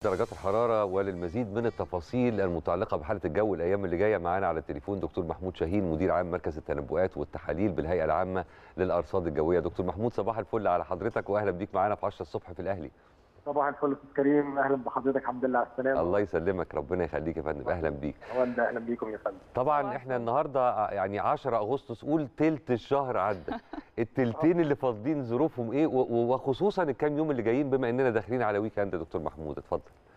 درجات الحرارة وللمزيد من التفاصيل المتعلقة بحالة الجو الأيام اللي جاية معانا على التليفون دكتور محمود شاهين مدير عام مركز التنبؤات والتحاليل بالهيئة العامة للأرصاد الجوية دكتور محمود صباح الفل على حضرتك وأهلا بيك معانا في 10 الصبح في الأهلي صباح الفل استاذ كريم اهلا بحضرتك الحمد لله على السلامه الله يسلمك ربنا يخليك يا فندم أهلا بيك وأنا اهلا بيكم يا فندم طبعا احنا النهارده يعني 10 اغسطس قول تلت الشهر عدى التلتين اللي فاضلين ظروفهم ايه و- و- وخصوصا الكام يوم اللي جايين بما اننا داخلين على ويك اند يا دكتور محمود اتفضل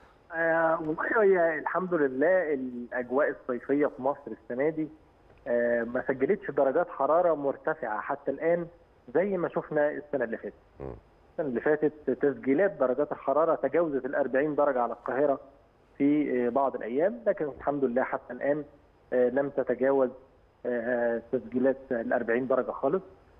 آه والله هي الحمد لله الاجواء الصيفيه في مصر السنه دي آه ما سجلتش درجات حراره مرتفعه حتى الان زي ما شفنا السنه اللي فاتت مم. السنه اللي فاتت تسجيلات درجات الحراره تجاوزت ال 40 درجه على القاهره في آه، بعض الايام لكن الحمد لله حتى الان آه، لم تتجاوز آه، تسجيلات ال 40 درجه خالص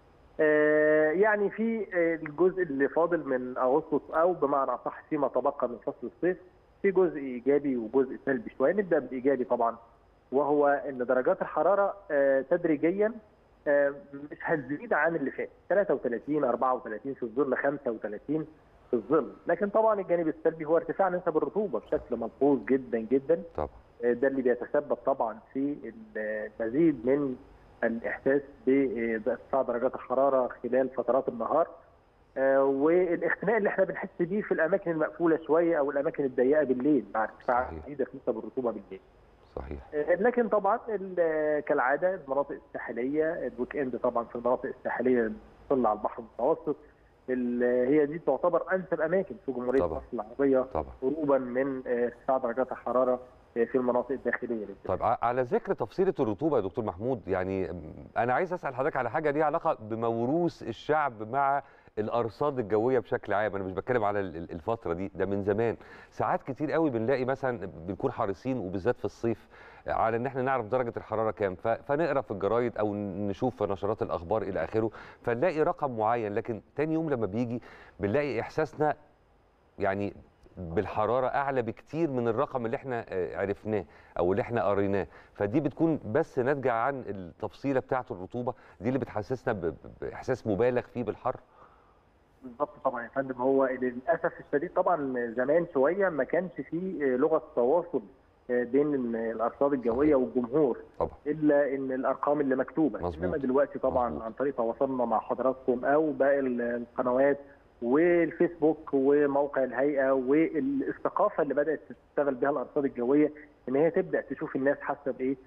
آه، يعني في آه، الجزء اللي فاضل من اغسطس او بمعنى اصح فيما تبقى من فصل الصيف في جزء ايجابي وجزء سلبي شويه نبدا بالايجابي طبعا وهو ان درجات الحراره آه، تدريجيا آه، مش هتزيد عن اللي فات 33 34 في الظل 35 في الظل لكن طبعا الجانب السلبي هو ارتفاع نسب الرطوبه بشكل ملحوظ جدا جدا طبعا ده اللي بيتسبب طبعا في المزيد من الاحساس بارتفاع درجات الحراره خلال فترات النهار آه، والاختناق اللي احنا بنحس بيه في الاماكن المقفوله شويه او الاماكن الضيقه بالليل مع ارتفاع صحيح. شديده في نسب الرطوبه بالليل. صحيح آه، لكن طبعا ال- كالعاده المناطق الساحليه الويك اند طبعا في المناطق الساحليه اللي على البحر المتوسط ال- هي دي تعتبر انسب اماكن في جمهوريه طبعا. مصر العربيه طبعا هروبا من آه، ارتفاع درجات الحراره آه، في المناطق الداخليه للبلاد. طيب ع- على ذكر تفصيلة الرطوبة يا دكتور محمود يعني م، أنا عايز أسأل حضرتك على حاجة ليها علاقة بموروث الشعب مع الأرصاد الجوية بشكل عام أنا مش بتكلم على ال- ال- الفترة دي ده من زمان ساعات كتير قوي بنلاقي مثلا بنكون حريصين وبالذات في الصيف على ان احنا نعرف درجه الحراره كام ف- فنقرا في الجرايد او نشوف في نشرات الاخبار الى اخره فنلاقي رقم معين لكن تاني يوم لما بيجي بنلاقي احساسنا يعني بالحراره اعلى بكتير من الرقم اللي احنا آه، عرفناه او اللي احنا قريناه فدي بتكون بس ناتجه عن التفصيله بتاعه الرطوبه دي اللي بتحسسنا ب- ب- باحساس مبالغ فيه بالحر بالظبط طبعا يا فندم هو للاسف الشديد طبعا زمان شويه ما كانش فيه لغه تواصل بين الارصاد الجويه والجمهور طبعا الا ان الارقام اللي مكتوبه مظبوط. انما دلوقتي طبعا مظبوط. عن طريق تواصلنا مع حضراتكم او باقي القنوات والفيسبوك وموقع الهيئه والثقافه اللي بدات تشتغل بها الارصاد الجويه ان هي تبدا تشوف الناس حاسه بايه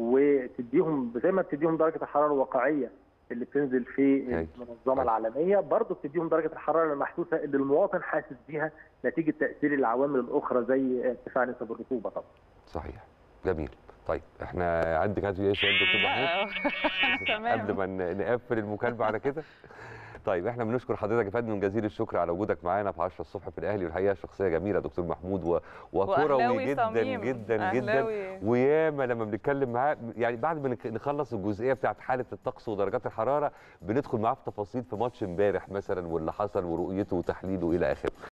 وتديهم زي ما بتديهم درجه الحراره الواقعيه اللي بتنزل في هايل. المنظمه العالميه برضه بتديهم درجه الحراره المحسوسه اللي المواطن حاسس بيها نتيجه تاثير العوامل الاخرى زي ارتفاع نسب الرطوبه طبعا صحيح جميل طيب احنا عندك عايز ايه سؤال دكتور محمود تمام قبل ما ن- نقفل المكالمه على كده طيب احنا بنشكر حضرتك يا فندم جزيل الشكر على وجودك معانا في 10 الصبح في الاهلي والحقيقه شخصيه جميله دكتور محمود و... وكروي وأهلاوي جدا صميم. جدا جدا أهلاوي. وياما لما بنتكلم معاه يعني بعد ما نك- نخلص الجزئيه بتاعت حاله الطقس ودرجات الحراره بندخل معاه في تفاصيل في ماتش امبارح مثلا واللي حصل ورؤيته وتحليله الى اخره